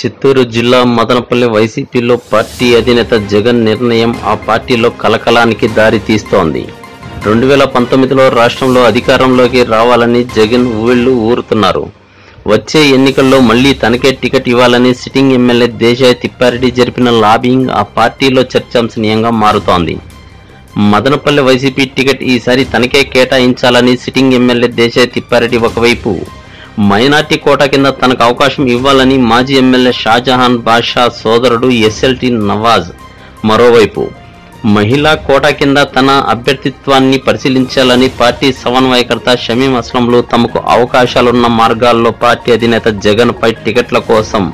చిత్తూరు జిల్లా మదనపల్లి వైసీపీలో పార్టీ అధినేత జగన్ నిర్ణయం ఆ పార్టీలో కలకలానికి దారి తీస్తోంది రెండు వేల పంతొమ్మిదిలో రాష్ట్రంలో అధికారంలోకి రావాలని జగన్ ఊళ్ళు ఊరుతున్నారు వచ్చే ఎన్నికల్లో మళ్లీ తనకే టికెట్ ఇవ్వాలని సిట్టింగ్ ఎమ్మెల్యే దేశాయ్ తిప్పారెడ్డి జరిపిన లాబింగ్ ఆ పార్టీలో చర్చాంశనీయంగా మారుతోంది మదనపల్లి వైసీపీ టికెట్ ఈసారి తనకే కేటాయించాలని సిట్టింగ్ ఎమ్మెల్యే దేశాయ్ తిప్పారెడ్డి ఒకవైపు మైనార్టీ కోటా కింద తనకు అవకాశం ఇవ్వాలని మాజీ ఎమ్మెల్యే షాజహాన్ బాషా సోదరుడు ఎస్ఎల్టీ నవాజ్ మరోవైపు మహిళా కోటా కింద తన అభ్యర్థిత్వాన్ని పరిశీలించాలని పార్టీ సమన్వయకర్త షమీం అస్లంలు తమకు అవకాశాలున్న మార్గాల్లో పార్టీ అధినేత జగన్ పై టికెట్ల కోసం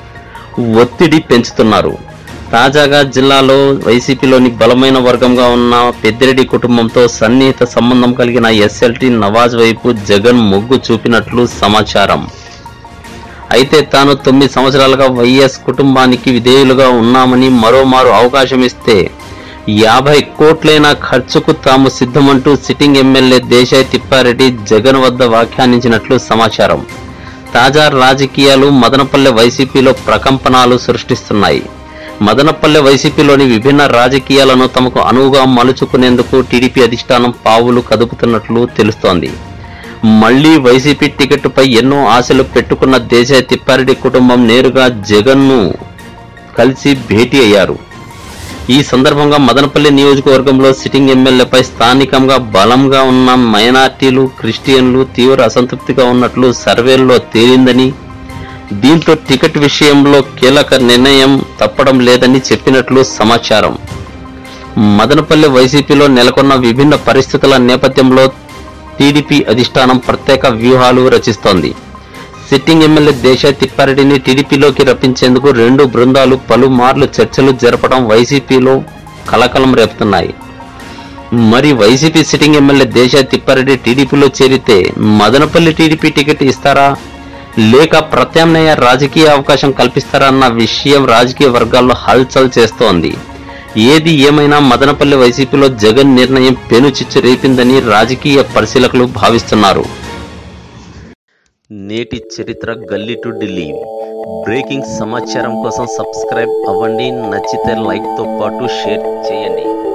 ఒత్తిడి పెంచుతున్నారు తాజాగా జిల్లాలో వైసీపీలోని బలమైన వర్గంగా ఉన్న పెద్దిరెడ్డి కుటుంబంతో సన్నిహిత సంబంధం కలిగిన ఎస్ఎల్టీ నవాజ్ వైపు జగన్ మొగ్గు చూపినట్లు సమాచారం అయితే తాను తొమ్మిది సంవత్సరాలుగా వైఎస్ కుటుంబానికి విధేయులుగా ఉన్నామని మరోమారు అవకాశం ఇస్తే యాభై కోట్లైన ఖర్చుకు తాము సిద్ధమంటూ సిట్టింగ్ ఎమ్మెల్యే దేశాయ్ తిప్పారెడ్డి జగన్ వద్ద వ్యాఖ్యానించినట్లు సమాచారం తాజా రాజకీయాలు మదనపల్లె వైసీపీలో ప్రకంపనాలు సృష్టిస్తున్నాయి మదనపల్లె వైసీపీలోని విభిన్న రాజకీయాలను తమకు అనువుగా మలుచుకునేందుకు టీడీపీ అధిష్టానం పావులు కదుపుతున్నట్లు తెలుస్తోంది మళ్లీ వైసీపీ టికెట్పై ఎన్నో ఆశలు పెట్టుకున్న దేశాయ్ తిప్పారెడ్డి కుటుంబం నేరుగా జగన్ను కలిసి భేటీ అయ్యారు ఈ సందర్భంగా మదనపల్లి నియోజకవర్గంలో సిట్టింగ్ ఎమ్మెల్యేపై స్థానికంగా బలంగా ఉన్న మైనార్టీలు క్రిస్టియన్లు తీవ్ర అసంతృప్తిగా ఉన్నట్లు సర్వేల్లో తేలిందని దీంతో టికెట్ విషయంలో కీలక నిర్ణయం తప్పడం లేదని చెప్పినట్లు సమాచారం మదనపల్లి వైసీపీలో నెలకొన్న విభిన్న పరిస్థితుల నేపథ్యంలో టీడీపీ అధిష్టానం ప్రత్యేక వ్యూహాలు రచిస్తోంది సిట్టింగ్ ఎమ్మెల్యే దేశ తిప్పారెడ్డిని టీడీపీలోకి రప్పించేందుకు రెండు బృందాలు పలుమార్లు చర్చలు జరపడం వైసీపీలో కలకలం రేపుతున్నాయి మరి వైసీపీ సిట్టింగ్ ఎమ్మెల్యే దేశ తిప్పారెడ్డి టీడీపీలో చేరితే మదనపల్లి టీడీపీ టికెట్ ఇస్తారా లేక ప్రత్యామ్నాయ రాజకీయ అవకాశం కల్పిస్తారా అన్న విషయం రాజకీయ వర్గాల్లో హల్చల్ చేస్తోంది ఏది ఏమైనా మదనపల్లి వైసీపీలో జగన్ నిర్ణయం పెను చిచ్చు రేపిందని రాజకీయ పరిశీలకులు భావిస్తున్నారు నేటి చరిత్ర గల్లీ టు ఢిల్లీ బ్రేకింగ్ సమాచారం కోసం సబ్స్క్రైబ్ అవ్వండి నచ్చితే లైక్తో పాటు షేర్ చేయండి